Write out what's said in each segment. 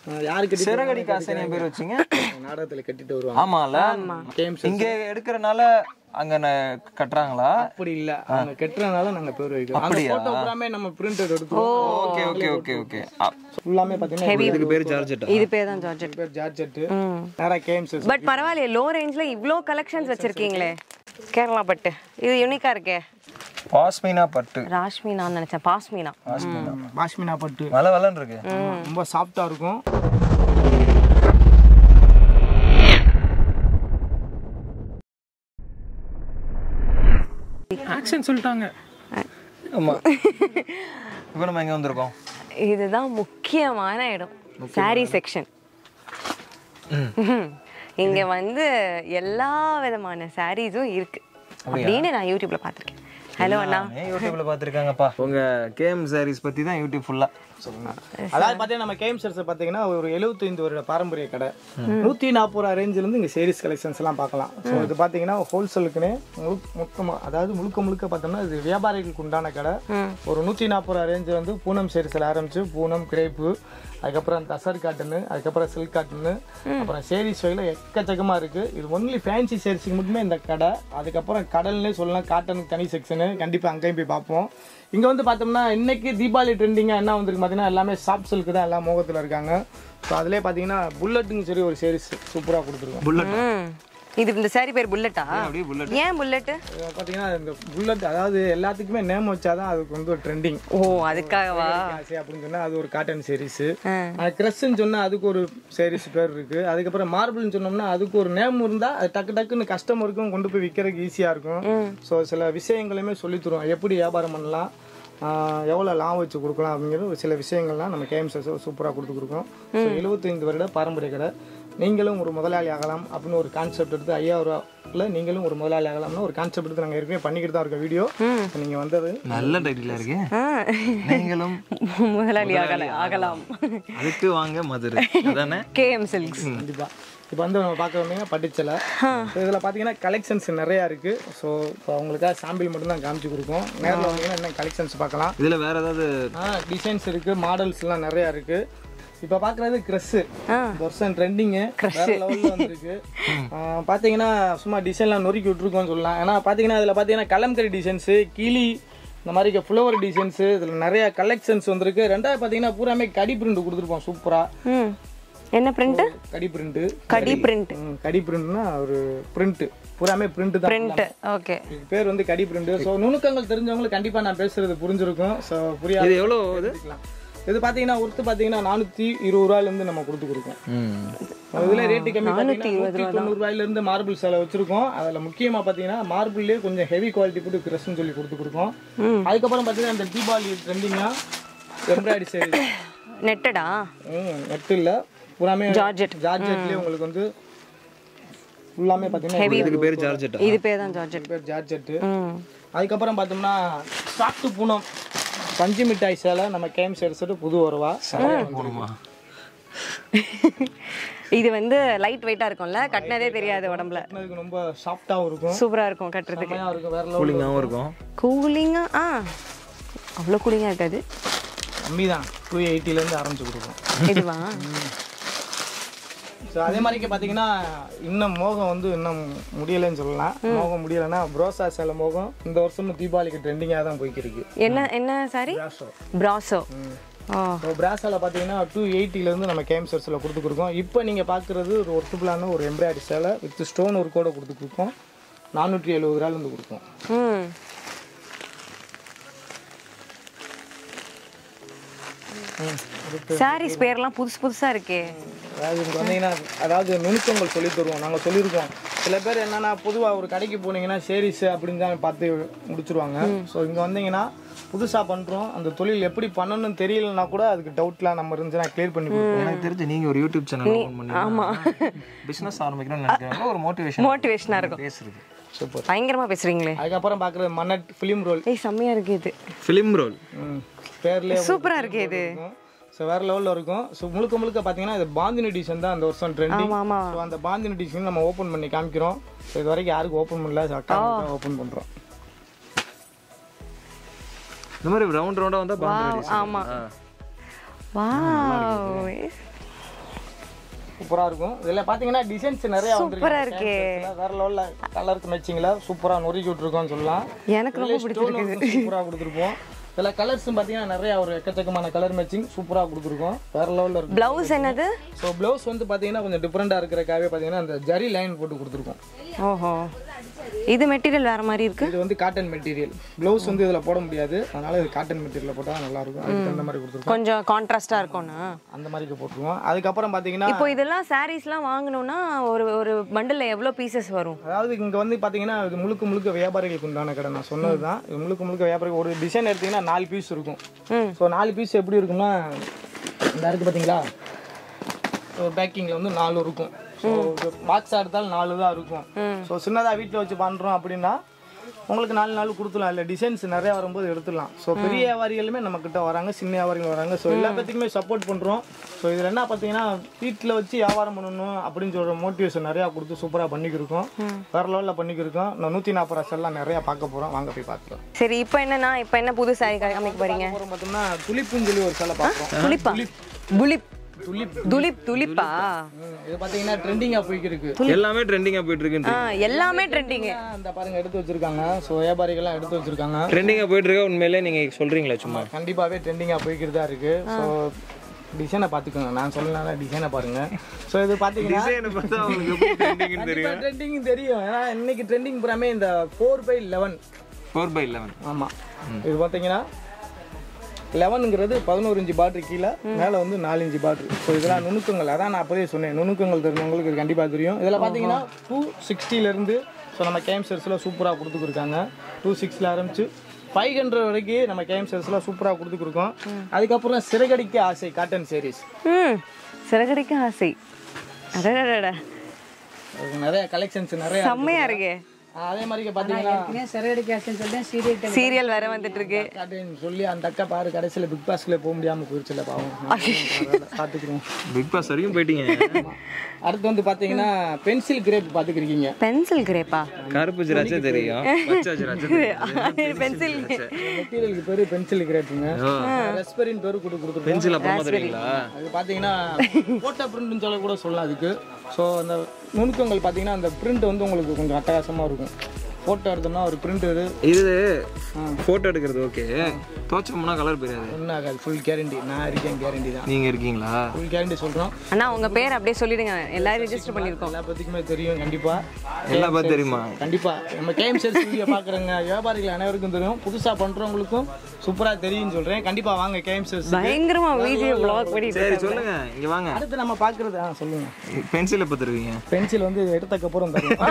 யாரு கட்டி சிறகடி காசு பேர் வச்சீங்க நாடகத்துல கட்டிட்டு வருவாங்க ஆமால கேம்ஸ் இங்க எடுக்கிறனால அங்க ந- கட்டுறாங்களா அப்படி இல்ல அவங்க கட்டுறதுனால நாங்க பேர் வைக்கிறோம் அந்த போட்டோ பூராமே நம்ம பிரிண்ட் எடுத்துருவோம் ஓகே ஓகே ஓகே ஓகே ஃபுல்லாமே பாத்தீங்கன்னா இதுக்கு பேர் ஜார்ஜெட்டா இது பேர் தான் ஜார்ஜெட் பேர் ஜார்ஜெட் நேரா கேம்ஸ் பட் பரவாயில்லையே லோ ரேஞ்ச்ல இவ்ளோ கலெக்ஷன்ஸ் வச்சிருக்கீங்களே கேரளா பட்டு இது யூனிக்கா இருக்கே பாஸ்மினா பட்டு ராஷ்மினான்னு நினைச்சேன் பாஸ்மினா பாஷ்மினா பட்டு வள வளன்னு இருக்கு ரொம்ப சாஃப்டா இருக்கும் ஆக்ஷன் சொல்லிட்டாங்க ஆமா இப்போ நம்ம எங்க வந்திருக்கோம் இதுதான் முக்கியமான இடம் சாரி செக்ஷன் இங்க வந்து எல்லா விதமான சாரீஸும் இருக்கு அப்படின்னு நான் யூடியூப்ல பார்த்திருக்கேன் ஹலோ அண்ணா எல்லாமே யூடியூப்ல பாத்திருக்காங்கப்பா உங்க கேம் சாரீஸ் பத்தி தான் யூடியூப் ஃபுல்லா அதாவது பாத்தீங்கன்னா நம்ம கேம் செட்ஸ் பாத்தீங்கன்னா ஒரு 75 வருட பாரம்பரிய கடை நூத்தி நாற்பது ரூபா ரேஞ்சில இருந்து இங்க சேரீஸ் கலெக்ஷன்ஸ் எல்லாம் பார்க்கலாம் ஸோ இது பாத்தீங்கன்னா ஹோல்சேலுக்குன்னு மொத்தமா அதாவது முழுக்க முழுக்க பார்த்தோம்னா இது வியாபாரிகளுக்கு உண்டான கடை ஒரு நூத்தி நாற்பது ரூபா ரேஞ்ச் வந்து பூனம் சேரீஸ்ல ஆரம்பிச்சு பூனம் கிரேப்பு அதுக்கப்புறம் தசர் காட்டனு அதுக்கப்புறம் சில்க் காட்டனு அப்புறம் சேரீஸ் வகையில் எக்கச்சக்கமா இருக்கு இது ஒன்லி ஃபேன்சி சேரீஸ்க்கு மட்டுமே இந்த கடை அதுக்கப்புறம் கடல்னே சொல்லலாம் காட்டனுக்கு தனி செக்ஷனு கண்டிப்பா அங்கேயும் போய் பார்ப்போம் இங்க வந்து பார்த்தோம்னா இன்னைக்கு தீபாவளி ட்ரெண்டிங்காக என்ன வந்திருக்கு பார்த்தீங்கன்னா எல்லாமே சாஃப்ட் சில்க் தான் எல்லாம் மோகத்தில் இருக்காங்க ஸோ அதிலே பார்த்தீங்கன்னா புல்லட்டுங்க சரி ஒரு சேரீஸ் சூப்பராக கொடுத்துருக்கோம் புல்லட் ம். இது இந்த சாரி பேர் புல்லட்டா அப்படியே புல்லட் ஏன் புல்லட்டு பார்த்தீங்கன்னா இந்த புல்லட் அதாவது எல்லாத்துக்குமே நேம் வச்சாதான் அதுக்கு வந்து ஒரு ட்ரெண்டிங் ஓ அதுக்காகவா அப்படின்னு சொன்னா அது ஒரு காட்டன் சீரிஸ் கிரஸ்ன்னு சொன்னா அதுக்கு ஒரு சீரிஸ் பேர் இருக்கு அதுக்கப்புறம் மார்பிள்னு சொன்னோம்னா அதுக்கு ஒரு நேம் இருந்தா அது டக்கு டக்குன்னு கஸ்டமருக்கும் கொண்டு போய் விற்கிறதுக்கு ஈஸியா இருக்கும் ஸோ சில விஷயங்களையுமே சொல்லி தருவோம் எப்படி வியாபாரம் பண்ணலாம் ஆஹ் எவ்வளவு லாபம் வச்சு கொடுக்கலாம் அப்படிங்கிற ஒரு சில விஷயங்கள்லாம் நம்ம கேம்ஸ் சூப்பராக கொடுத்து கொடுக்கோம் ஸோ எழுபத்தைந்து வருட பாரம்பரிய கடை நீங்களும் ஒரு முதலாளி ஆகலாம் அப்படின்னு ஒரு கான்செப்ட் எடுத்து ஐயாயிரம் ரூபாயில் நீங்களும் ஒரு முதலாளி ஆகலாம்னு ஒரு கான்செப்ட் எடுத்து நாங்கள் ஏற்கனவே பண்ணிக்கிட்டு தான் இருக்கோம் வீடியோ நீங்கள் வந்தது நல்ல டைட்டிலா இருக்கு ஆ. நீங்களும் முதலாளி ஆகல ஆகலாம் அதுக்கு வாங்க மதுரை அதானே கேஎம் சில்க்ஸ் கண்டிப்பா இப்போ வந்து நம்ம பார்க்க வந்தீங்கன்னா பட்டுச்சலை ஸோ இதில் பார்த்தீங்கன்னா கலெக்ஷன்ஸ் நிறையா இருக்கு ஸோ இப்போ உங்களுக்காக சாம்பிள் மட்டும் தான் காமிச்சு கொடுப்போம் நேரில் வந்தீங்கன்னா என்ன கலெக்ஷன்ஸ் பார்க்கலாம் இதுல வேற ஏதாவது டிசைன்ஸ் இருக்கு மாடல்ஸ்லாம் நிறையா இருக்கு இப்போ பார்க்குறது க்ரெஸ்ஸு வருஷம் ட்ரெண்டிங்கு வேற லெவலில் வந்துருக்கு ஆ, பார்த்தீங்கன்னா சும்மா டிசைன்லாம் நொறுக்கி விட்ருக்கோம்னு சொல்லலாம் ஏன்னா பார்த்தீங்கன்னா இதில் பார்த்தீங்கன்னா கலம்கரி டிசைன்ஸு கிளி இந்த மாதிரி ஃப்ளவர் டிசைன்ஸு இதில் நிறைய கலெக்ஷன்ஸ் வந்திருக்கு ரெண்டாவது பார்த்தீங்கன்னா பூராமே கடி பிரிண்ட் கொடுத்துருப்போம் சூப்பராக ம் என்ன பிரிண்ட் கடி பிரிண்ட்டு கடி பிரிண்ட் ம், கடி பிரிண்ட்னா ஒரு பிரிண்ட் பூராமே பிரிண்ட் தான் பிரிண்ட் ஓகே இதுக்கு பேர் வந்து கடி பிரிண்ட் ஸோ நுணுக்கங்கள் தெரிஞ்சவங்களுக்கு கண்டிப்பா நான் பேசுறது புரிஞ்சிருக்கும் ஸோ புரியாது இது எவ்வளோ இது இது பாத்தீங்கன்னா ஒருத்து பாத்தீங்கன்னா நானூத்தி இருபது ரூபாயில இருந்து நம்ம கொடுத்து கொடுக்கோம் இதுல ரேட்டு கம்மி பாத்தீங்கன்னா நூத்தி தொண்ணூறு ரூபாயில இருந்து மார்பிள் சேலை வச்சிருக்கோம் அதுல முக்கியமா பாத்தீங்கன்னா மார்பிள்லயே கொஞ்சம் ஹெவி குவாலிட்டி போட்டு கிரஸ்ன்னு சொல்லி கொடுத்து கொடுக்கோம் அதுக்கப்புறம் பாத்தீங்கன்னா இந்த தீபாவளி ட்ரெண்டிங்கா எம்ப்ராய்டரி சேரி நெட்டடா நெட் இல்ல பூராமே ஜார்ஜெட் ஜார்ஜெட்லயே உங்களுக்கு வந்து ஃபுல்லாமே பாத்தீங்கன்னா இதுக்கு பேர் ஜார்ஜெட்டா இது பேர் தான் ஜார்ஜெட் பேர் ஜார்ஜெட்டு ம் அதுக்கப்புறம் பார்த்தோம்னா சாப்பிட்டு பூனம் பஞ்சு மிட்டாய் சேலை நம்ம கேம்ஸ் எடுத்துட்டு புது வருவா போடுமா இது வந்து லைட் வெயிட்டா இருக்கும்ல கட்டினதே தெரியாது உடம்புல அதுக்கு ரொம்ப சாஃப்டாகவும் இருக்கும் சூப்பரா இருக்கும் கட்டுறதுக்கு செம்மையா இருக்கும் வேற லெவல் கூலிங்காகவும் இருக்கும் கூலிங்கா ஆ அவ்வளோ கூலிங்கா இருக்காது கம்மி தான் டூ எயிட்டிலேருந்து ஆரம்பிச்சு கொடுக்கும் இதுவா ஸோ அதே மாதிரி பார்த்தீங்கன்னா இன்னும் மோகம் வந்து இன்னும் முடியலைன்னு சொல்லலாம் மோகம் முடியலைன்னா புரோசா சேலை மோகம் இந்த வருஷமும் தீபாவளிக்கு ட்ரெண்டிங்காக தான் போய்க்கிருக்கு என்ன என்ன sorry brasso brasso oh so பிராஸாவில் பார்த்தீங்கன்னா டூ எயிட்டிலேருந்து நம்ம கேம் செட்ஸில் கொடுத்து கொடுக்கோம் இப்போ நீங்கள் பார்க்குறது ஒரு ஒர்த்தபுளான ஒரு எம்ப்ராய்டரி சேலை வித் ஸ்டோன் ஒர்க்கோட கொடுத்து கொடுக்கோம் நானூற்றி எழுபது ரூபாயிலேருந்து கொடுக்கும் ம் சாரீஸ் பேர்லாம் புதுசு புதுசா இருக்கே அதாவது இங்கே வந்தீங்கன்னா அதாவது நுணுக்கங்கள் சொல்லி தருவோம் நாங்கள் சொல்லியிருக்கோம் சில பேர் என்னன்னா பொதுவாக ஒரு கடைக்கு போனீங்கன்னா சேரீஸ் அப்படின்னு தான் பார்த்து முடிச்சிருவாங்க ஸோ இங்கே வந்தீங்கன்னா புதுசாக பண்ணுறோம் அந்த தொழில் எப்படி பண்ணணும்னு தெரியலனா கூட அதுக்கு டவுட்லாம் நம்ம இருந்துச்சுன்னா கிளியர் பண்ணி கொடுப்போம் எனக்கு தெரிஞ்சு நீங்க ஒரு யூடியூப் சேனல் ஓபன் பண்ணி ஆமா பிசினஸ் ஆரம்பிக்கணும்னு நினைக்கிறேன் ஒரு மோட்டிவேஷன் மோட்டிவேஷனா இருக்கும் பேசுறது சூப்பர் பயங்கரமா பேசுறீங்களே அதுக்கப்புறம் பார்க்குறது மன்னட் ஃபிலிம் ரோல் ஏய் செம்மையா இருக்கு இது ஃபிலிம் ரோல் பேர்லேயே சூப்பரா இருக்கு இது ஸோ வேற லெவலில் இருக்கும் ஸோ முழுக்க முழுக்க பார்த்தீங்கன்னா இது பாந்தினி டிசைன் தான் அந்த வருஷம் ட்ரெண்டிங் ஆமா ஆமா ஸோ அந்த பாந்தினி டிசைன் நம்ம ஓப்பன் பண்ணி காமிக்கிறோம் ஸோ இது வரைக்கும் யாருக்கும் ஓப்பன் பண்ணல ஸோ அக்கா ஓப்பன் பண்ணுறோம் இந்த மாதிரி ரவுண்ட் ரவுண்டா வந்தா பாந்து ஆமா வாவ் சூப்பரா இருக்கும் இதுல பாத்தீங்கன்னா டிசைன்ஸ் நிறைய சூப்பரா இருக்கே. வந்துருக்கு வேற லெவல்ல கலருக்கு மேட்சிங்ல சூப்பரா நொறுக்கி விட்டுருக்கோம்னு சொல்லலாம் எனக்கு ரொம்ப பிடிச்சிருக்கு சூப்பரா கொடுத்துருப்போம் இதுல கலர்ஸும் பாத்தீங்கன்னா நிறைய ஒரு எக்கச்சக்கமான கலர் மேட்சிங் சூப்பரா கொடுத்துருக்கோம் வேற லெவல்ல இருக்கும் பிளவுஸ் என்னது ஸோ ப்ளவுஸ் வந்து பாத்தீங்கன்னா கொஞ்சம் டிஃப்ரெண்டா இருக்கிறக்காகவே பாத்தீங்கன்னா அந்த ஜரி லைன் போட்டு கொடுத்துருக்கோம் ஓஹோ இது மெட்டீரியல் வேற மாதிரி இருக்கு இது வந்து காட்டன் மெட்டீரியல் ப்ளவுஸ் வந்து இதுல போட முடியாது அதனால இது காட்டன் மெட்டீரியல் போட்டா நல்லா இருக்கும் அதுக்கு தகுந்த மாதிரி கொடுத்துருக்கோம் கொஞ்சம் கான்ட்ராஸ்டா இருக்கும்னா அந்த மாதிரி போட்டுருவோம் அதுக்கப்புறம் பாத்தீங்கன்னா இப்போ இதெல்லாம் சாரீஸ்லாம் வாங்கணும்னா ஒரு ஒரு பண்டில் எவ்வளோ பீசஸ் வரும் அதாவது இங்க வந்து பாத்தீங்கன்னா இது முழுக்க முழுக்க வியாபாரிகளுக்கு உண்டான கடை நான் சொன்னதுதான் இது முழுக்க முழுக்க வியாபாரிகள் ஒரு டிசைன் எடுத்தீங்கன்னா நாலு பீஸ் இருக்கும் ம். ஸோ நாலு பீஸ் எப்படி இருக்கும்னா இந்த இருக்கு பாத்தீங்களா ஒரு பேக்கிங்ல வந்து நாலு இருக்கும் ஸோ பாக்ஸ் எடுத்தாலும் நாலு தான் இருக்கும் ஸோ சின்னதாக வீட்டில் வச்சு பண்ணுறோம் அப்படின்னா உங்களுக்கு நாலு நாள் கொடுத்துலாம் இல்லை டிசைன்ஸ் நிறைய வரும்போது எடுத்துடலாம் ஸோ பெரிய வியாபாரிகளுமே நம்ம கிட்ட வராங்க சின்ன வியாபாரிகள் வராங்க ஸோ எல்லா பேத்துக்குமே சப்போர்ட் பண்ணுறோம் ஸோ இதில் என்ன பார்த்தீங்கன்னா வீட்டில் வச்சு வியாபாரம் பண்ணணும் அப்படின்னு சொல்கிற மோட்டிவேஷன் நிறையா கொடுத்து சூப்பராக பண்ணிக்கிருக்கோம் வேறு லெவலில் பண்ணிக்கிருக்கோம் நான் நூற்றி நாற்பது ரசல்லாம் நிறையா பார்க்க போகிறோம் வாங்க போய் பார்த்துக்கலாம் சரி இப்போ என்னன்னா இப்போ என்ன புது சாரி காமிக்க போறீங்க அப்புறம் பார்த்தோம்னா துளிப்புன்னு சொல்லி ஒரு சிலை பார்க்குறோம் துளிப்பா துளிப் துளிப் துளிப் துளிப்பா ம், இது பார்த்தீங்கன்னா ட்ரெண்டிங்காக போய்க்கிருக்கு எல்லாமே ட்ரெண்டிங்கா போயிட்டு இருக்கு ஆ எல்லாமே ட்ரெண்டிங்கு அந்த பாருங்க எடுத்து வச்சிருக்காங்க ஸோ வியாபாரிகள்லாம் எடுத்து வச்சிருக்காங்க ட்ரெண்டிங்கா போயிட்டு இருக்க உண்மையிலே நீங்க சொல்றீங்களா சும்மா கண்டிப்பாகவே ட்ரெண்டிங்காக போய்க்கிட்டு தான் இருக்கு ஸோ டிசைனை பார்த்துக்கோங்க நான் சொல்லலாம் டிசைனை பாருங்க ஸோ இது பார்த்தீங்கன்னா டிசைனை பார்த்தா உங்களுக்கு எப்படி ட்ரெண்டிங்னு தெரியும் ட்ரெண்டிங் தெரியும் ஏன்னா இன்னைக்கு ட்ரெண்டிங் புறாமே இந்த four by eleven four by eleven ஆமாம் இது பார்த்தீங்கன்னா லெவனுங்கிறது பதினோரு இன்ச்சு பாட்ரு கீழே மேலே வந்து நாலு இன்ச்சு பாட்ரு ஸோ இதெல்லாம் நுணுக்கங்கள் அதான் நான் அப்போதே சொன்னேன் நுணுக்கங்கள் தெரிஞ்சவங்களுக்கு இது கண்டிப்பாக தெரியும் இதில் பார்த்தீங்கன்னா டூ சிக்ஸ்டிலேருந்து ஸோ நம்ம கேம் செர்ஸில் சூப்பராக கொடுத்துருக்காங்க டூ சிக்ஸில் ஆரம்பிச்சு ஃபைவ் ஹண்ட்ரட் வரைக்கும் நம்ம கேம் செர்ஸில் சூப்பராக கொடுத்துருக்கோம் அதுக்கப்புறம் சிறகடிக்க ஆசை காட்டன் சீரிஸ் ம் சிறகடிக்க ஆசை அடடடட நிறைய கலெக்ஷன்ஸ் நிறைய செம்மையா இருக்கே அதே மாதிரி பார்த்தீங்கன்னா சீரியல் வேற வந்துட்டு இருக்கு காட்டன் சொல்லி அந்த அக்கா பாரு கடைசியில் பிக் பாஸ்க்குள்ளே போக முடியாமல் போயிடுச்சுல பாவம் பார்த்துக்கிறோம் பிக் பாஸ் வரைக்கும் போயிட்டீங்க அடுத்து வந்து பாத்தீங்கன்னா பென்சில் கிரேப் பாத்துக்கிறீங்க பென்சில் கிரேப்பா கருப்பு ஜிராச்சே தெரியும் பச்சை ஜிராச்சே தெரியும் பென்சில் மெட்டீரியலுக்கு பேரு பென்சில் கிரேப்புங்க ரெஸ்பரின் பேரு கொடு கொடுத்துருக்கோம் பென்சில் அப்புறமா தெரியுங்களா அது பாத்தீங்கன்னா போட்டோ பிரிண்ட்னு சொல்ல கூட சொல்லலாம் அதுக்கு ஸோ அந்த நுணுக்கங்கள் பாத்தீங்கன்னா அந்த பிரிண்ட் வந்து உங்களுக்கு கொஞ்சம் அட்டகாசமா இருக்கும் போட்டோ எடுத்தோம்னா ஒரு பிரிண்ட் இது இது போட்டோ எடுக்கிறது ஓகே தோச்சோம்னா கலர் போயிடாது ஒன்றும் ஆகாது ஃபுல் கேரண்டி நான் இருக்கேன் கேரண்டி தான் நீங்க இருக்கீங்களா ஃபுல் கேரண்டி சொல்றோம் அண்ணா உங்க பேர் அப்படியே சொல்லிடுங்க எல்லாரும் ரெஜிஸ்டர் பண்ணிருக்கோம் எல்லா பத்திக்குமே தெரியும் கண்டிப்பா எல்லா பார்த்து தெரியுமா கண்டிப்பா நம்ம கேம் சேல்ஸ் வீடியோ பாக்குறவங்க வியாபாரிகள் அனைவருக்கும் தெரியும் புதுசா பண்றவங்களுக்கும் சூப்பரா தெரியும்னு சொல்றேன் கண்டிப்பா வாங்க கேம் சேல்ஸ் பயங்கரமா வீடியோ vlog பண்ணிட்டு சரி சொல்லுங்க இங்க வாங்க அடுத்து நம்ம பாக்குறது ஆ சொல்லுங்க பென்சில் எப்போ தருவீங்க பென்சில் வந்து எடுத்தக்கு அப்புறம் தரும்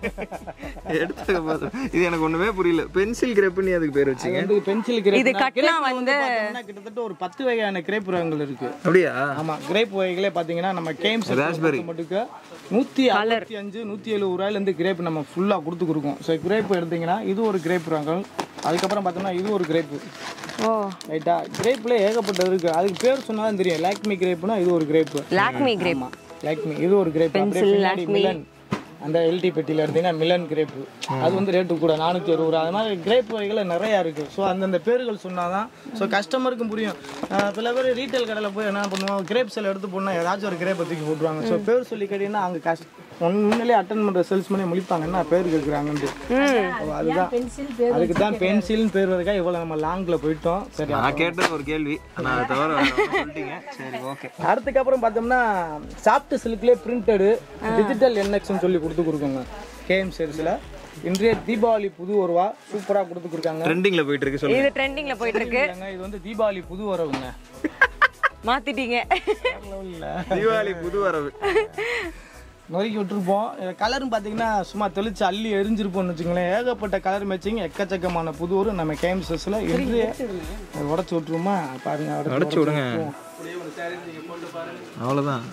எடுத்து பார்த்து- இது எனக்கு ஒண்ணுமே புரியல பென்சில் கிரேப்னு அதுக்கு பேர் வச்சீங்க வந்து பென்சில் கிரேப் இது கட்னா வந்து கிட்டத்தட்ட ஒரு பத்து வகையான கிரேப் ரகங்கள் இருக்கு அப்படியா ஆமா கிரேப் வகைகளே பாத்தீங்கன்னா நம்ம கேம் Raspberry. மட்டுக்கு நூத்தி அறுபத்தி அஞ்சு நூத்தி எழுபது ரூபாயில இருந்து கிரேப் நம்ம ஃபுல்லா கொடுத்து கொடுக்கோம் ஸோ கிரேப் எடுத்தீங்கன்னா இது ஒரு கிரேப் ரகம் அதுக்கப்புறம் பார்த்தோம்னா இது ஒரு கிரேப் ஓ ரைட்டா கிரேப்ல ஏகப்பட்டது இருக்கு அதுக்கு பேர் சொன்னாதான் தெரியும் லாக்மி கிரேப்னா இது ஒரு கிரேப் லாக்மி கிரேப் லாக்மி இது ஒரு கிரேப் அப்படியே பின்னாடி மிலன் அந்த எல்டி பெட்டியில் எடுத்தீங்கன்னா மிலன் கிரேப் அது வந்து ரேட்டு கூட நானூற்றி அறுபது ரூபா அது மாதிரி கிரேப் வகைகள் நிறையா இருக்குது ஸோ அந்தந்த பேர்கள் சொன்னாதான் ஸோ கஸ்டமருக்கும் புரியும் ஆஹ் சில பேர் ரீட்டைல் கடையில் போய் என்ன பண்ணுவோம் கிரேப் செல் எடுத்து போனால் ஏதாச்சும் ஒரு கிரேப்பை தூக்கி போட்டுருவாங்க ஸோ பேர் சொல்லி கேட்டீங்கன்னா அங்கே கஷ்ட உண்மையிலேயே அட்டன் பண்ணுற சேல்ஸ் பண்ணி முழிப்பாங்க என்ன பேர் கேட்குறாங்கன்ட்டு So அதுதான் அதுக்கு தான் பென்சில்னு பேர் வரக்கா இவ்வளோ நம்ம லாங்கில் போயிட்டோம் சரி நான் கேட்டது ஒரு கேள்வி நான் அதை தவிர வேற ஒண்ணும் சொல்லிட்டீங்க சரி ஓகே அடுத்துக்கப்புறம் பார்த்தோம்னா சாஃப்ட் சில்க்லேயே பிரிண்டடு டிஜிட்டல் என்எக்ஸ்னு சொல்லி கொடுத்து கொடுக்குங்க கேஎம் சேல்ஸில் இன்றைய தீபாவளி புது வருவா சூப்பராக கொடுத்து கொடுக்காங்க ட்ரெண்டிங்ல போயிட்டு இருக்கு சொல்லுங்க இது ட்ரெண்டிங்ல போயிட்டு இருக்கு இது வந்து தீபாவளி புது வரவுங்க மாத்திட்டீங்க தீபாவளி புது வரவு நொறுக்கி விட்டுருப்போம் கலரும் பார்த்தீங்கன்னா சும்மா தெளிச்சு அள்ளி எரிஞ்சிருப்போம்னு வச்சுங்களேன் ஏகப்பட்ட கலர் மேட்சிங் எக்கச்சக்கமான புது வரும் நம்ம கேஎம் சேல்ஸில் இன்றைய உடச்சி விட்டுருமா பாருங்க உடைச்சு அடைச்சு விடுங்க அவ்வளவுதான்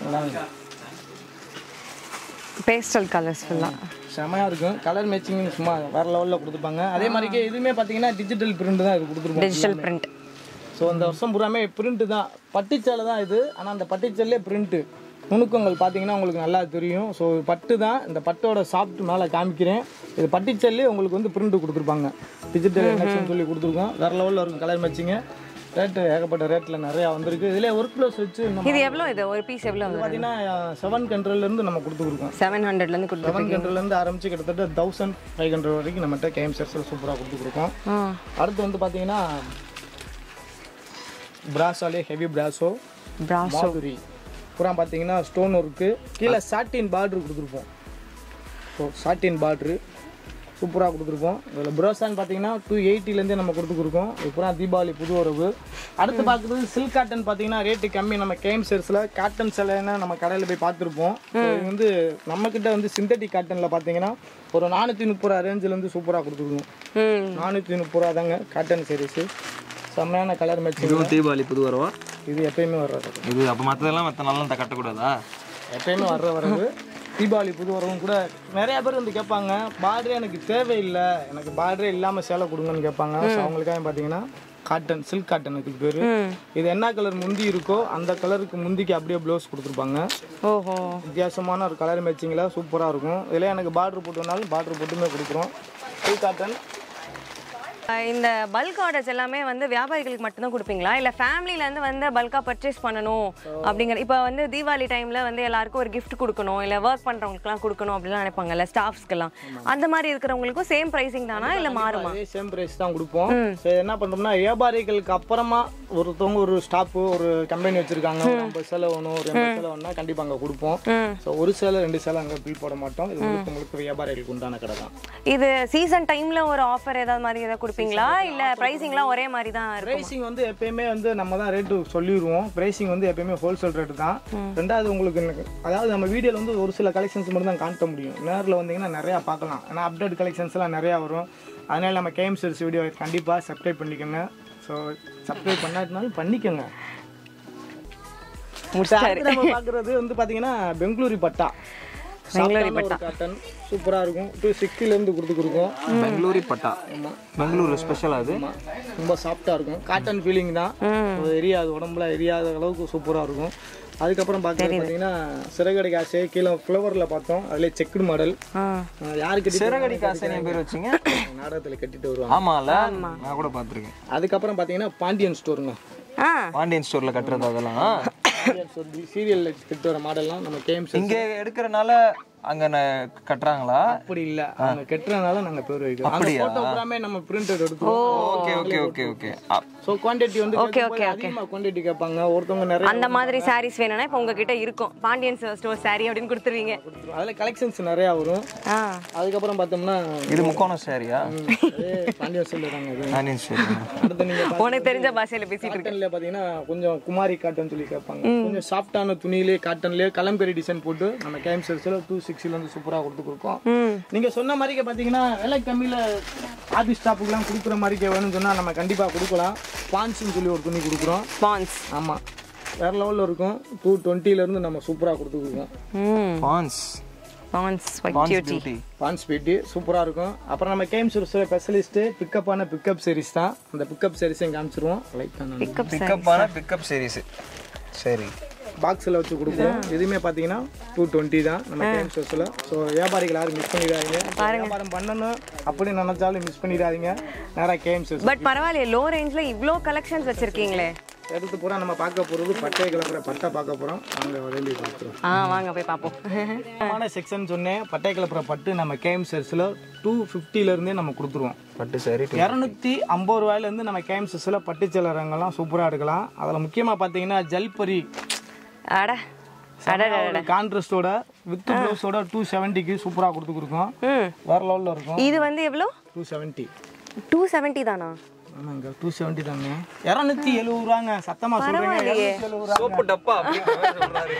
பேஸ்டல் கலர்ஸ் ஃபுல்லா செமையா இருக்கும் கலர் மேட்சிங் சும்மா வேற லெவலில் கொடுத்துருப்பாங்க அதே மாதிரிக்கே இதுவுமே பார்த்தீங்கன்னா டிஜிட்டல் பிரிண்ட் தான் இது கொடுத்துருப்போம் டிஜிட்டல் பிரிண்ட் ஸோ இந்த வருஷம் பூராமே பிரிண்ட் தான் பட்டுச்சேலை தான் இது ஆனால் அந்த பட்டுச்சேலே பிரிண்ட்டு நுணுக்கங்கள் பார்த்தீங்கன்னா உங்களுக்கு நல்லா தெரியும் ஸோ பட்டு தான் இந்த பட்டோட சாஃப்ட் மேலே காமிக்கிறேன் இது பட்டுச்சேலே உங்களுக்கு வந்து பிரிண்ட் கொடுத்துருப்பாங்க டிஜிட்டல் என்எக்ஸ்னு சொல்லி கொடுத்துருக்கோம் வேற லெவலில் இருக்கும் கலர் மேட்சிங்க ரேட்டு ஏகப்பட்ட ரேட்டில் நிறையா வந்திருக்கு இதில் ஒர்க் ப்ளவுஸ் வச்சு நம்ம இது எவ்வளோ இது ஒரு பீஸ் எவ்வளோ வரும் பார்த்தீங்கன்னா செவன் கண்ட்ரோல்லேருந்து நம்ம கொடுத்துருக்கோம் செவன் ஹண்ட்ரட்லேருந்து கொடுத்து செவன் கண்ட்ரோல்லேருந்து ஆரம்பிச்சு கிட்டத்தட்ட தௌசண்ட் ஃபைவ் ஹண்ட்ரட் வரைக்கும் நம்மகிட்ட கேம் செட்ஸில் சூப்பராக கொடுத்துருக்கோம் ஆ அடுத்து வந்து பார்த்தீங்கன்னா பிராஸாலே ஹெவி பிராஸோ பிராஸ் மாதுரி பூரா பார்த்தீங்கன்னா ஸ்டோன் ஒர்க்கு கீழே சாட்டின் பார்டர் கொடுத்துருப்போம் ஸோ சாட்டின் பார்ட்ரு சூப்பராக கொடுத்துருப்போம் இதில் புரோசான்னு பார்த்தீங்கன்னா டூ எயிட்டிலேருந்தே நம்ம கொடுத்துருக்கோம் இது பூரா தீபாவளி புது உறவு அடுத்து பார்க்குறது சில்க் காட்டன் பார்த்தீங்கன்னா ரேட்டு கம்மி நம்ம கேம் செர்ஸில் காட்டன் சிலைன்னு நம்ம கடையில் போய் பார்த்துருப்போம் So, இது வந்து நம்மக்கிட்ட வந்து சிந்தட்டிக் காட்டனில் பார்த்தீங்கன்னா ஒரு நானூற்றி முப்பது ரூபா ரேஞ்சிலேருந்து சூப்பராக கொடுத்துருக்கோம் ம் நானூற்றி முப்பது ரூபா தாங்க காட்டன் சீரிஸு செம்மையான கலர் மேட்சிங் இதுவும் தீபாவளி புது வரவா இது எப்பயுமே வர்றது இது அப்போ மற்றதெல்லாம் மற்ற நாள்லாம் கட்டக்கூடாதா எப்பயுமே வர்ற வரவு தீபாவளி புது வரவும் கூட நிறைய பேர் வந்து கேட்பாங்க பார்டரே எனக்கு தேவையில்லை எனக்கு பார்டரே இல்லாமல் சேலை கொடுங்கன்னு கேட்பாங்க ஸோ அவங்களுக்காக பார்த்தீங்கன்னா காட்டன் சில்க் காட்டன் இதுக்கு பேர் இது என்ன கலர் முந்தி இருக்கோ அந்த கலருக்கு முந்திக்கு அப்படியே ப்ளவுஸ் கொடுத்துருப்பாங்க ஓஹோ வித்தியாசமான ஒரு கலர் மேட்சிங்கில் சூப்பராக இருக்கும் இதில் எனக்கு பார்டர் போட்டுனாலும் பார்டர் போட்டுமே கொடுக்குறோம் சில்க் காட்டன் அஹ் இந்த பல்க் ஆர்டர்ஸ் எல்லாமே வந்து வியாபாரிகளுக்கு மட்டும்தான் கொடுப்பீங்களா இல்லை ஃபேமிலிலேருந்து வந்து பல்காக பர்ச்சேஸ் பண்ணணும் அப்படிங்கிற இப்போ வந்து தீபாவளி டைமில் வந்து எல்லாருக்கும் ஒரு gift கொடுக்கணும் இல்லை ஒர்க் பண்ணுறவங்களுக்குலாம் கொடுக்கணும் அப்படிலாம் நினைப்பாங்கல்ல ஸ்டாஃப்ஸ்க்கெல்லாம் அந்த மாதிரி இருக்கிறவங்களுக்கும் சேம் ப்ரைஸிங் தானா இல்லை மாறுமா அதே சேம் பிரைஸ் தான் கொடுப்போம் ஸோ என்ன பண்ணுறோம்னா வியாபாரிகளுக்கு அப்புறமா ஒருத்தவங்க ஒரு ஸ்டாப்பு ஒரு கம்பெனி வச்சிருக்காங்க ஒரு ஐம்பது சேலை வேணும் ஒரு எண்பது சேலை வேணும்னா கண்டிப்பாக அங்கே கொடுப்போம் ம் ஸோ ஒரு சேலை ரெண்டு சேலை அங்கே பில் போட மாட்டோம் இது முழுக்க முழுக்க வியாபாரிகளுக்கு உண்டான கடை தான் இது சீசன் டைமில் ஒரு ஆஃபர் ஏதாவது மாதிரி ஏதாவது கொடுப்பீங்களா இல்லை ப்ரைஸிங்லாம் ஒரே மாதிரி தான் இருக்கும் பிரைசிங் வந்து எப்பயுமே வந்து நம்ம தான் ரேட்டு சொல்லிடுவோம் பிரைசிங் வந்து எப்பயுமே ஹோல்சேல் ரேட்டு தான் ரெண்டாவது உங்களுக்கு எனக்கு- அதாவது நம்ம வீடியோவில் வந்து ஒரு சில கலெக்ஷன்ஸ் மட்டும் தான் காட்ட முடியும் நேரில் வந்தீங்கன்னா நிறையா பார்க்கலாம் ஏன்னா அப்டேட் கலெக்ஷன்ஸ்லாம் நிறையா வரும் அதனால நம்ம கேம் செல்ஸ் வீடியோ கண்டிப்பாக சப்ஸ்கிரைப் பண்ணிக்கோங்க ஸோ சப்ஸ்கிரைப் பண்ணாட்டினாலும் பண்ணிக்கோங்க அடுத்து நம்ம பார்க்குறது வந்து பார்த்தீங்கன்னா பெங்களூரி பட்டா பெங்களூரி பட்டா காட்டன் சூப்பராக இருக்கும் டூ சிக்ஸ்டிலேருந்து கொடுத்து கொடுக்கும் பெங்களூரி பட்டா பெங்களூர் ஸ்பெஷல் அது ஆமா. ரொம்ப சாஃப்டாக இருக்கும் காட்டன் ஃபீலிங் தான் அது எரியாது உடம்புல எரியாத அளவுக்கு சூப்பராக இருக்கும் அதுக்கப்புறம் பார்க்குறது பார்த்தீங்கன்னா சிறகடி காசு கீழே ஃப்ளவரில் பார்த்தோம் அதில் செக்குடு மாடல் ஆ யாருக்கு சிறகடி காசு என் பேர் வச்சிங்க நாடகத்தில் கட்டிட்டு வருவாங்க ஆமால நான் கூட பார்த்துருக்கேன் அதுக்கப்புறம் பார்த்தீங்கன்னா பாண்டியன் ஸ்டோருங்க ஆ பாண்டியன் ஸ்டோர்ல கட்டுறது அதெல்லாம் பாண்டியன் ஸ்டோர் சீரியலில் கட்டிட்டு வர மாடல்லாம் நம்ம கேம்ஸ் இங்க எடுக்கிறனால அங்க ந- கட்டுறாங்களா அப்படி இல்லை அவங்க கட்டுறதுனால நாங்கள் பேர் வைக்கிறோம் அந்த ஃபோட்டோ பூராமே நம்ம பிரிண்டட் எடுத்துருவோம் okay okay okay okay so quantity வந்து அதிகமாக குவான்டிட்டி கேட்பாங்க ஒருத்தவங்க நிறைய அந்த மாதிரி சாரீஸ் வேணும்னா இப்போ உங்ககிட்ட இருக்கும் பாண்டியன் ஸ்டோர் சாரி அப்படின்னு கொடுத்துருவீங்க கொடுத்துருவோம். அதில் கலெக்ஷன்ஸ் நிறையா வரும் ஆ அதுக்கப்புறம் பார்த்தோம்னா இது முக்கோணம் சாரியா அதே பாண்டியன் ஸ்டோரில் தாங்க இது பாண்டியன் ஸ்டோர் அடுத்து நீங்கள் உனக்கு தெரிஞ்ச பாஷையில பேசிட்டு இருக்கு காட்டன்ல பாத்தீங்கன்னா கொஞ்சம் குமாரி காட்டன் சொல்லி கேட்பாங்க கொஞ்சம் சாஃப்டான துணியிலே காட்டன்லயே கலம்பெரி டிசைன் போட்டு நம்ம கேம் செல்ஸ்ல டூ சிக்ஸ்ல இருந்து சூப்பரா கொடுத்து கொடுப்போம் ம் நீங்க சொன்ன மாதிரிக்கே பாத்தீங்கன்னா விலை கம்மியில ஆபீஸ் ஸ்டாஃபுக்குலாம் கொடுக்குற மாதிரிக்கே வேணும்னு சொன்னா நம்ம கண்டிப்பா கொடுக்கலாம் பான்ஸ்னு சொல்லி ஒரு துணி கொடுக்குறோம் பான்ஸ் ஆமா வேற லெவல்ல இருக்கும் டூ டுவெண்ட்டில இருந்து நம்ம சூப்பரா கொடுத்து கொடுக்கோம் ம் Pond's Pond's white Pond's beauty beauty Pond's பீட்டி சூப்பரா இருக்கும் அப்புறம் நம்ம கேம் சூர் ஸ்பெஷலிஸ்ட் பிக்கப்பான பிக்கப் சீரிஸ் தான் அந்த பிக்கப் சீரிஸையும் காமிச்சிருவோம் லைக் தான் பிக்கப் பிக்கப் ஆன பிக்கப் சீரிஸ் சரி பாக்ஸில் வச்சு கொடுக்குறோம் எதுவுமே பார்த்தீங்கன்னா டூ டுவெண்ட்டி தான் நம்ம கேம் ஷோஸில் ஸோ வியாபாரிகள் யாரும் மிஸ் பண்ணிடாதீங்க வியாபாரம் பண்ணணும் அப்படின்னு நினச்சாலும் மிஸ் பண்ணிடாதீங்க நேராக கேம் ஷோஸ் பட் பரவாயில்லையே லோ ரேஞ்ச்ல இவ்ளோ கலெக்ஷன்ஸ் வச்சிருக்கீங்களே எடுத்து பூரா நம்ம பார்க்க போகிறது பட்டை கிளம்புற பட்டை பார்க்க போகிறோம் அங்கே உதவி கொடுத்துருவோம் ஆ வாங்க போய் பார்ப்போம் முக்கியமான செக்ஷன் சொன்னேன் பட்டை கிளப்புற பட்டு நம்ம கேம் ஷர்ட்ஸில் டூ ஃபிஃப்டிலேருந்தே நம்ம கொடுத்துருவோம் பட்டு சரி இரநூத்தி ஐம்பது ரூபாயிலேருந்து நம்ம கேம் ஷர்ட்ஸில் பட்டுச்சேல ரங்கெல்லாம் சூப்பராக எடுக்கலாம் அதில் முக்கியமாக பார்த்தீங்கன்னா ஜல்பரி அட அட கான்ட்ரஸ்டோட வித் ப்ளவுஸோட டூ செவன்ட்டிக்கு சூப்பராக கொடுத்து கொடுக்கும் ம் வேறு லெவலில் இருக்கும் இது வந்து எவ்வளோ டூ செவன்ட்டி டூ செவன்ட்டி தானா ஆமாங்க டூ செவன்ட்டி தாங்க இரநூத்தி எழுபது ரூபாங்க சத்தமாக சொல்கிறேங்க சோப்பு டப்பா அப்படின்னு சொல்றாரு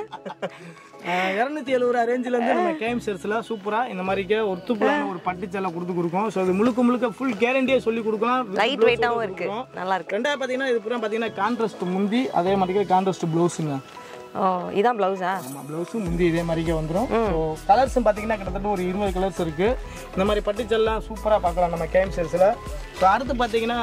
இரநூத்தி எழுபது ரூபா ரேஞ்சில் இருந்து நம்ம கேம் ஷர்ட்ஸில் சூப்பராக இந்த மாதிரிக்கே ஒர்த்துப்புலான ஒரு பட்டுச்சேலை கொடுத்து கொடுக்கும் ஸோ இது முழுக்க முழுக்க ஃபுல் கேரண்டியே சொல்லி கொடுக்கலாம் with லைட் blouse வெயிட்டாகவும் ஓட இருக்கு கொடுக்குறோம். நல்லா இருக்கு ரெண்டாவது பார்த்தீங்கன்னா இது பூரா பார்த்தீங்கன்னா கான்ட்ராஸ்ட் முந்தி அதே மாதிரிக்கே கான்ட்ராஸ்ட் ப்ளவுஸுங்க ஓ இதான் ப்ளவுஸா ஆமாம் ப்ளவுஸும் முந்தி இதே மாதிரிக்கே வந்துடும் ஸோ கலர்ஸும் பார்த்தீங்கன்னா கிட்டத்தட்ட ஒரு இருபது கலர்ஸ் இருக்குது இந்த மாதிரி பட்டுச்செல்லாம் சூப்பராக பார்க்கலாம் நம்ம கேம் ஷர்ட்ஸில் ஸோ அடுத்து பார்த்தீங்கன்னா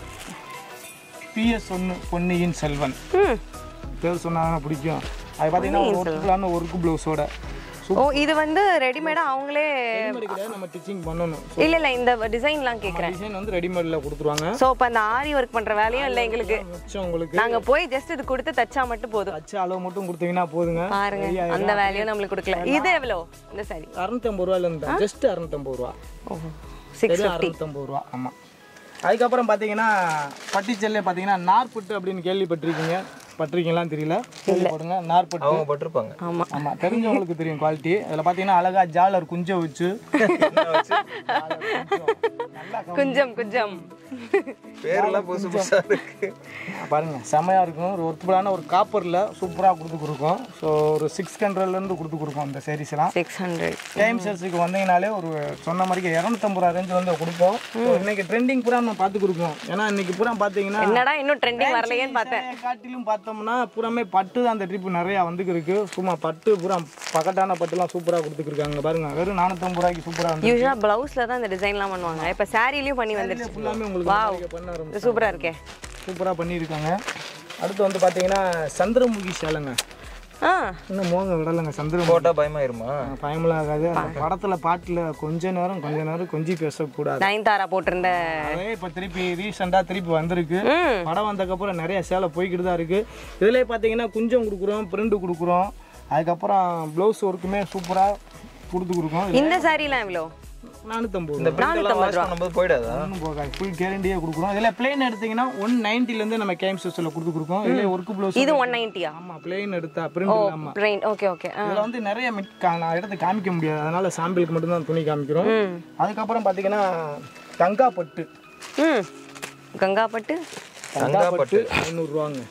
பிஎஸ் ஒன்று பொன்னியின் செல்வன் ம் பேர் சொன்னாங்கன்னா பிடிக்கும் அது பார்த்தீங்கன்னா ஒரு ஒர்க்குலான ஒர்க்கு ப்ளவுஸோட ஓ இது வந்து ரெடிமேடா அவங்களே ரெடிமேட் கிடையாது நம்ம ஸ்டிச்சிங் பண்ணணும் இல்ல இல்ல இந்த டிசைன்லாம் கேக்குறேன் டிசைன் வந்து ரெடிமேட்ல கொடுத்துருவாங்க சோ அப்ப அந்த ஆரி ஒர்க் பண்ற வேலையும் இல்ல எங்களுக்கு மிச்சம் உங்களுக்கு நாங்க போய் ஜஸ்ட் இது கொடுத்து தச்சா மட்டும் போதும் அச்சு அளவு மட்டும் கொடுத்தீங்கன்னா போதுங்க பாருங்க அந்த வேலையும் நம்மளுக்கு கொடுக்கல இது எவ்வளோ இந்த சாரி அறுநூத்தம்பது ரூபாயில இருந்தா ஜஸ்ட் அறுநூத்தம்பது ரூபா ஓ சிக்ஸ் வெறும் அறுநூத்தம்பது ரூபா ஆமாம் அதுக்கப்புறம் பார்த்தீங்கன்னா பட்டிச்சல்லே பார்த்தீங்கன்னா நார்புட்டு அப்படின்னு கேள்விப்பட்டிருக்கீங்க பட்டிருக்கீங்களான்னு தெரியல கேள்விப்படுங்க நார்புட்டு அவங்க பட்டிருப்பாங்க ஆமா ஆமாம் தெரிஞ்சவங்களுக்கு தெரியும் குவாலிட்டி அதில் பார்த்தீங்கன்னா அழகா ஜாலர் குஞ்சை வச்சு குஞ்சம் குஞ்சம் பேர்லாம் புதுசு புதுசா இருக்கு பாருங்க செமையா இருக்கும் ஒரு ஒர்த்தபுளான ஒரு காப்பரில் சூப்பராக கொடுத்து கொடுக்கும் ஸோ ஒரு சிக்ஸ் ஹண்ட்ரட்லேருந்து கொடுத்து கொடுக்கும் இந்த sarees எல்லாம் சிக்ஸ் ஹண்ட்ரட் டைம் சேர்ஸுக்கு வந்தீங்கனாலே ஒரு சொன்ன மாதிரி இரநூத்தம்பது ரூபா ரேஞ்ச் வந்து கொடுப்போம் So, இன்னைக்கு ட்ரெண்டிங் பூரா நம்ம பார்த்து கொடுப்போம் ஏன்னா இன்னைக்கு பூரா பார்த்தீங்கன்னா என்னடா இன்னும் ட்ரெண்டிங் வரலையேன்னு பார்த்தேன் சேலையை காட்டிலும் பார்த்தோம்னா பூராமே பட்டு தான் அந்த ட்ரிப் நிறையா வந்துக்கு இருக்கு சும்மா பட்டு பூரா பக்கட்டான பட்டுலாம் சூப்பராக கொடுத்துருக்காங்க பாருங்க வெறும் நானூற்றம்பது ரூபாய்க்கு சூப்பராக வந்து யூஸ்வலா பிளவுஸ்ல தான் இந்த டிசைன்லாம் பண்ணுவாங்க இப்ப சாரிலயும் பண்ணி வந்துருச்சு ஃபுல்லாமே உங்களுக்கு வாவ் நிறைய பண்ண ஆரம்பிச்சு இது சூப்பரா இருக்கே சூப்பராக பண்ணியிருக்காங்க அடுத்து வந்து பார்த்தீங்கன்னா சந்திரமுகி சேலைங்க ஆ இன்னும் மோங்க விடலைங்க சந்திரமுகி போட்டா பயமாயிருமா பயமெல்லாம் ஆகாது அந்த படத்துல பாட்டுல கொஞ்ச நேரம் கொஞ்ச நேரம் கொஞ்சி பேசக்கூடாது நயன்தாரா போட்டிருந்த அதே இப்போ திருப்பி ரீசெண்டாக திருப்பி வந்திருக்கு ம் படம் வந்ததுக்கப்புறம் நிறைய சேலை போய்கிட்டு தான் இருக்கு இதுலேயே பார்த்தீங்கன்னா குஞ்சம் கொடுக்குறோம் பிரிண்ட் கொடுக்குறோம் அதுக்கப்புறம் ப்ளவுஸ் ஒர்க்குமே சூப்பராக கொடுத்து கொடுக்கும் இந்த சாரிலாம் எவ்வளோ நானூற்றம்பது இந்த பிரிண்ட் எல்லாம் வாஷ் பண்ணும்போது போயிடாதா ஒன்றும் போகாது ஃபுல் கேரண்டியாக கொடுக்குறோம் இதில் பிளெயின் எடுத்தீங்கன்னா ஒன் நைன்ட்டிலேருந்து நம்ம கேம் சிஸ்டில் கொடுத்து கொடுக்கோம் இல்லை ஒர்க் ப்ளவுஸ் இது ஒன் நைன்ட்டியா ஆமாம் பிளெயின் எடுத்தா பிரிண்ட் இல்லாமல் பிரெயின் ஓகே ஓகே இதில் வந்து நிறைய மிட் கா- நான் எடுத்து காமிக்க முடியாது அதனால சாம்பிளுக்கு மட்டும்தான் துணி காமிக்கிறோம் ம் அதுக்கப்புறம் பார்த்தீங்கன்னா கங்கா பட்டு ம் கங்காப்பட்டு கங்கா பட்டு ஐநூறுரூவாங்க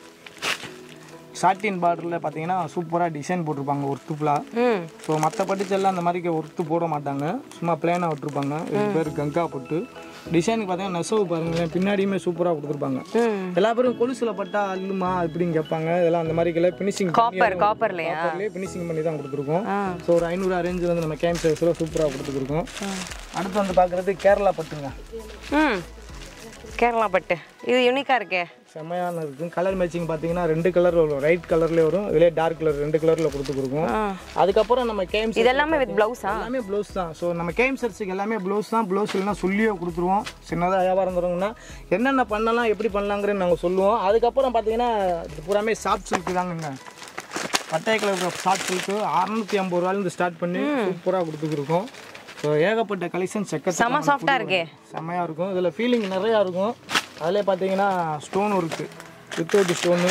சாட்டின் பார்டரில் பார்த்தீங்கன்னா சூப்பராக டிசைன் போட்டிருப்பாங்க ஒர்த்து ஃபுல்லாக ம் ஸோ மற்ற பட்டுச்செல்லாம் அந்த மாதிரி ஒர்த்து போட மாட்டாங்க சும்மா பிளேனாக விட்டுருப்பாங்க இது பேர் கங்கா பட்டு டிசைனுக்கு பார்த்தீங்கன்னா நெசவு பாருங்களேன் பின்னாடியுமே சூப்பராக கொடுத்துருப்பாங்க ம் எல்லா பேரும் கொலுசில் பட்டா அல்லுமா இப்படின்னு கேட்பாங்க இதெல்லாம் அந்த மாதிரி ஃபினிஷிங் காப்பர் காப்பர்லையா ஃபினிஷிங் பண்ணி தான் கொடுத்துருக்கோம் ஆ ஸோ ஒரு ஐநூறு அரேஞ்சில் வந்து நம்ம கேம்ப் சைஸில் சூப்பராக கொடுத்துருக்கோம் அடுத்து வந்து பார்க்குறது கேரளா பட்டுங்க ம் கேரளா பட்டு இது யூனிக்கா இருக்கே செமையான இருக்கும் கலர் மேட்சிங் பார்த்தீங்கன்னா ரெண்டு கலர் வரும் ரைட் கலர்லேயே வரும் இதுலேயே டார்க் கலர் ரெண்டு கலரில் கொடுத்து கொடுக்கும் ஆ அதுக்கப்புறம் நம்ம கேம் இது எல்லாமே வித் பிளவுஸா எல்லாமே ப்ளவுஸ் தான் ஸோ நம்ம கேம் சர்ச்சுக்கு எல்லாமே ப்ளவுஸ் தான் ப்ளவுஸ் இல்லைனா சொல்லியே கொடுத்துருவோம் சின்னதாக வியாபாரம் தருவாங்கன்னா என்னென்ன பண்ணலாம் எப்படி பண்ணலாங்கிறது நாங்கள் சொல்லுவோம் அதுக்கப்புறம் பார்த்தீங்கன்னா இது பூராமே சாஃப்ட் சில்க் தாங்கங்க பட்டை கலர் சாஃப்ட் சில்க்கு அறநூற்றி ஐம்பது ரூபாயிலேருந்து ஸ்டார்ட் பண்ணி சூப்பராக கொடுத்துருக்கோம் ஸோ ஏகப்பட்ட கலெக்ஷன் செக்க செம சாஃப்டா இருக்கே செம்மையாக இருக்கும் இதில் ஃபீலிங் நிறையா இருக்கும் அதிலே பார்த்தீங்கன்னா stone work without stone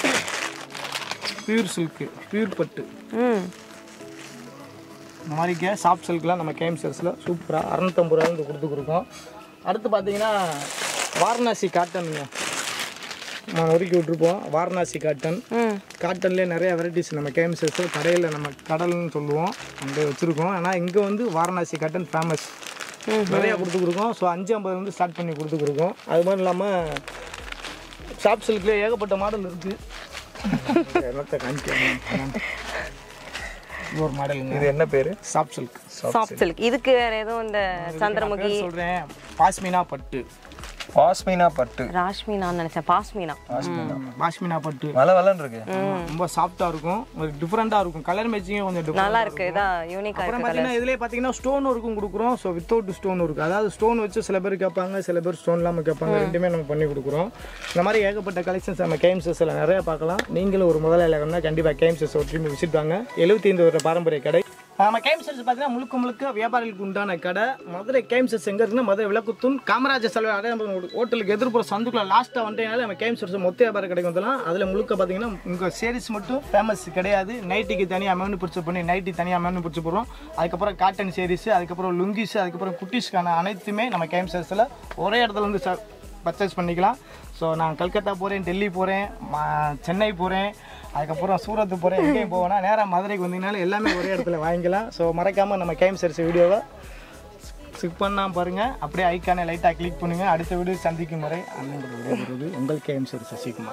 pure silk pure பட்டு ம் இந்த மாதிரிக்கே சாஃப்ட் சில்க்லாம் நம்ம கேம் செல்ஸில் சூப்பராக அறநூத்தம்பது ரூபாய்க்கு கொடுத்து கொடுக்கோம் அடுத்து பார்த்தீங்கன்னா வாரணாசி காட்டனுங்க நம்ம ஒதுக்கி விட்ருப்போம் வாரணாசி காட்டன் ம் காட்டன்லேயே நிறைய வெரைட்டிஸ் நம்ம கேம் செல்ஸில் கடையில் நம்ம கடல்னு சொல்லுவோம் அங்கே வச்சுருக்கோம் ஆனால் இங்கே வந்து வாரணாசி காட்டன் ஃபேமஸ் நிறையா கொடுத்து கொடுக்கோம் ஸோ அஞ்சு ஐம்பதுலேருந்து ஸ்டார்ட் பண்ணி கொடுத்து கொடுக்கோம் அது மாதிரி இல்லாமல் சாஃப்ட் சில்க்லேயே ஏகப்பட்ட மாடல் இருக்குது என்னத்தை காமிக்க இது ஒரு மாடலுங்க இது என்ன பேரு சாஃப்ட் சில்க் சாஃப்ட் சில்க் இதுக்கு வேற எதுவும் இந்த சந்திரமுகி சொல்கிறேன் பாஸ்மினா பட்டு பாஸ்மினா பட்டு ராஷ்மினான்னு நினைச்சேன் பாஸ்மினா பாஸ்மினா பட்டு வள வளன்னு இருக்கு ரொம்ப சாஃப்டாக இருக்கும் ஒரு டிஃப்ரெண்ட்டாக இருக்கும் கலர் மேட்சிங்கே கொஞ்சம் different. நல்லா இருக்கு இதான் யூனிக்கா அப்புறம் இருக்கு பார்த்தீங்கன்னா இதுலேயே பார்த்தீங்கன்னா ஸ்டோன் ஒர்க்கும் கொடுக்குறோம் ஸோ வித்தவுட் ஸ்டோன் ஒர்க் அதாவது ஸ்டோன் வச்சு சில பேர் கேட்பாங்க சில பேர் ஸ்டோன் இல்லாமல் கேட்பாங்க ரெண்டுமே நம்ம பண்ணி கொடுக்குறோம் இந்த மாதிரி ஏகப்பட்ட கலெக்ஷன்ஸ் நம்ம கேம் செஸ்ஸில் நிறைய பார்க்கலாம் நீங்களும் ஒரு முதலாளியாக இருந்தால் கண்டிப்பாக கேம் செஸ் ஒரு ட்ரீம் விசிட் வாங்க எழுபத்தி ஐந்து வருட பாரம்பரிய கடை நம்ம கேம் செஸ் பார்த்தீங்கன்னா முழுக்க முழுக்க வியாபாரிகளுக்கு உண்டான கடை மதுரை கேம் செஸ் எங்கே இருக்குன்னா மதுரை விளக்குத்தூன் காமராஜர் செலவு அடையாளம் ஹோட்டலுக்கு எதிர்ப்புற சந்துக்குள்ள லாஸ்ட்டாக வந்துட்டேனால நம்ம கேம் செஸ் மொத்த வியாபார கடைக்கு வந்துடலாம் அதில் முழுக்க பார்த்தீங்கன்னா உங்கள் சேரீஸ் மட்டும் ஃபேமஸ் கிடையாது நைட்டிக்கு தனியாக மெனு பிடிச்சி பண்ணி நைட்டி தனியாக மெனு பிடிச்சி போடுறோம் அதுக்கப்புறம் காட்டன் சேரீஸ் அதுக்கப்புறம் லுங்கிஸ் அதுக்கப்புறம் குட்டீஸ்க்கான அனைத்துமே நம்ம கேம் செஸ்ஸில் ஒரே இடத்துல வந்து பர்ச்சேஸ் பண்ணிக்கலாம் ஸோ நான் கல்கத்தா போகிறேன் டெல்லி போகிறேன் சென்னை போகிறேன் அதுக்கப்புறம் சூரத்து போகிறேன் எங்கேயும் போவேன்னா நேராக மதுரைக்கு வந்தீங்கனாலும் எல்லாமே ஒரே இடத்துல வாங்கிக்கலாம் ஸோ மறக்காமல் நம்ம கேம் சர்ஸ் வீடியோவை ஸ்கிப் பண்ணாமல் பாருங்கள் அப்படியே ஐக்கானை லைட்டாக கிளிக் பண்ணுங்கள் அடுத்த வீடியோ சந்திக்கும் வரை அண்ணன் உங்கள் கேம் சர்ஸ் சசிகுமார்